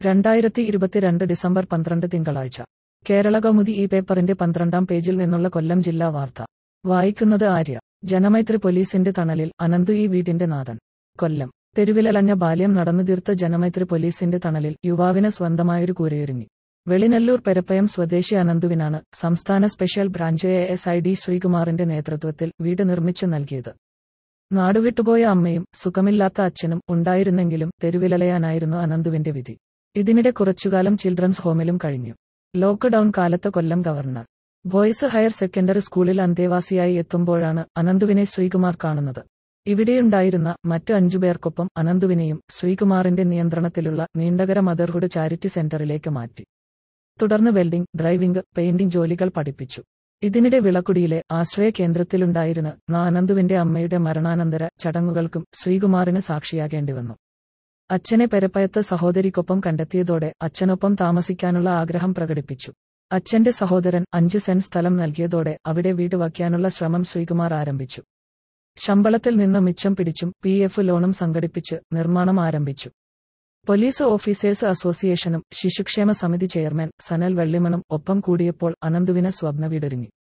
രണ്ടായിരത്തി ഇരുപത്തിരണ്ട് ഡിസംബർ പന്ത്രണ്ട് തിങ്കളാഴ്ച കേരള കൗമുദി ഈ പേപ്പറിന്റെ പന്ത്രണ്ടാം പേജിൽ നിന്നുള്ള കൊല്ലം ജില്ലാ വാർത്ത വായിക്കുന്നത് ആര്യ ജനമൈത്രി പോലീസിന്റെ തണലിൽ അനന്തു ഈ വീടിന്റെ നാഥൻ കൊല്ലം തെരുവിലലഞ്ഞ ബാല്യം നടന്നുതീർത്ത ജനമൈത്രി പോലീസിന്റെ തണലിൽ യുവാവിന് സ്വന്തമായൊരു കൂരയൊരുങ്ങി വെളിനല്ലൂർ പെരപ്പയം സ്വദേശി അനന്തുവിനാണ് സംസ്ഥാന special branch A S I D ശ്രീകുമാറിന്റെ നേതൃത്വത്തിൽ വീട് നിർമ്മിച്ചു നൽകിയത് നാടുവിട്ടുപോയ അമ്മയും സുഖമില്ലാത്ത അച്ഛനും ഉണ്ടായിരുന്നെങ്കിലും തെരുവിലലയാനായിരുന്നു അനന്തുവിന്റെ വിധി ഇതിനിടെ കുറച്ചുകാലം ചിൽഡ്രൻസ് ഹോമിലും കഴിഞ്ഞു ലോക്ക്ഡൌൺ കാലത്ത് Kollam government boys higher secondary സ്കൂളിൽ അന്തേവാസിയായി എത്തുമ്പോഴാണ് അനന്തുവിനെ ശ്രീകുമാർ കാണുന്നത് ഇവിടെയുണ്ടായിരുന്ന മറ്റ് അഞ്ചുപേർക്കൊപ്പം അനന്തുവിനെയും ശ്രീകുമാറിന്റെ നിയന്ത്രണത്തിലുള്ള നീണ്ടകര മദർഹുഡ് ചാരിറ്റി സെന്ററിലേക്ക് മാറ്റി തുടർന്ന് വെൽഡിംഗ് ഡ്രൈവിംഗ് പെയിന്റിംഗ് ജോലികൾ പഠിപ്പിച്ചു ഇതിനിടെ വിളക്കുടിയിലെ ആശ്രയ കേന്ദ്രത്തിലുണ്ടായിരുന്ന അനന്തുവിന്റെ അമ്മയുടെ മരണാനന്തര ചടങ്ങുകൾക്കും ശ്രീകുമാറിന് സാക്ഷിയാകേണ്ടി വന്നു അച്ഛനെ പെരപ്പയത്ത് സഹോദരിക്കൊപ്പം കണ്ടെത്തിയതോടെ അച്ഛനൊപ്പം താമസിക്കാനുള്ള ആഗ്രഹം പ്രകടിപ്പിച്ചു അച്ഛന്റെ സഹോദരൻ അഞ്ച് സെന്റ് സ്ഥലം നൽകിയതോടെ അവിടെ വീട് വയ്ക്കാനുള്ള ശ്രമം ശ്രീകുമാർ ആരംഭിച്ചു ശമ്പളത്തിൽ നിന്ന് മിച്ചം പിടിച്ചും പി എഫ് ലോണും സംഘടിപ്പിച്ച് നിർമ്മാണം ആരംഭിച്ചു പോലീസ് ഓഫീസേഴ്സ് അസോസിയേഷനും ശിശുക്ഷേമ സമിതി ചെയർമാൻ സനൽ വെള്ളിമണും ഒപ്പം കൂടിയപ്പോൾ അനന്തുവിന് സ്വപ്ന വീടൊരുങ്ങി